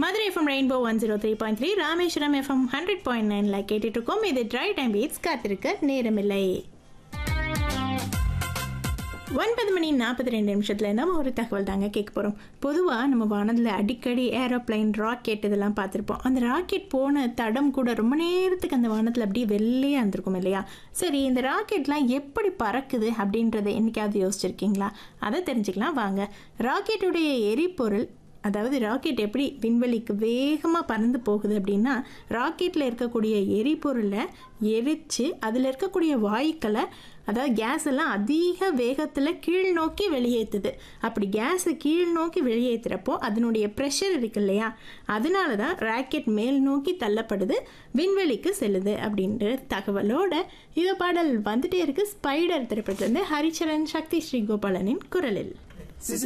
Madurai FM rainbow one zero three point three Rameswaram FM hundred point நைன்ல கேட்டுட்டு இருக்கோம் இது ட்ரை டைம் பீட்ஸ் காத்திருக்க நேரமில்லை ஒன்பது மணி நாற்பத்தி ரெண்டு நிமிஷத்தில் நம்ம ஒரு தகவல் தாங்க கேட்க போகிறோம் பொதுவாக நம்ம வானத்தில் அடிக்கடி ஏரோப்ளைன் ராக்கெட் இதெல்லாம் பார்த்துருப்போம் அந்த ராக்கெட் போன தடம் கூட ரொம்ப நேரத்துக்கு அந்த வானத்தில் அப்படியே வெள்ளையாக இருந்திருக்கும் இல்லையா சரி இந்த ராக்கெட்லாம் எப்படி பறக்குது அப்படின்றத என்னைக்காவது யோசிச்சிருக்கீங்களா அதை தெரிஞ்சுக்கலாம் வாங்க ராக்கெட்டுடைய எரிபொருள் அதாவது ராக்கெட் எப்படி விண்வெளிக்கு வேகமாக பறந்து போகுது அப்படின்னா ராக்கெட்டில் இருக்கக்கூடிய எரிபொருளை எரித்து அதில் இருக்கக்கூடிய வாயுக்களை அதாவது கேஸ் எல்லாம் அதிக வேகத்தில் கீழ் நோக்கி வெளியேற்றுது அப்படி கேஸை கீழ் நோக்கி வெளியேற்றுறப்போ அதனுடைய ப்ரெஷர் இருக்கு இல்லையா அதனால தான் ராக்கெட் மேல் நோக்கி தள்ளப்படுது விண்வெளிக்கு செல்லுது அப்படின்ற தகவலோட இந்த பாடல் வந்துட்டே இருக்கு ஸ்பைடர் திரைப்படத்துலேருந்து ஹரிச்சரன் சக்தி ஸ்ரீ கோபாலனின் குரலில்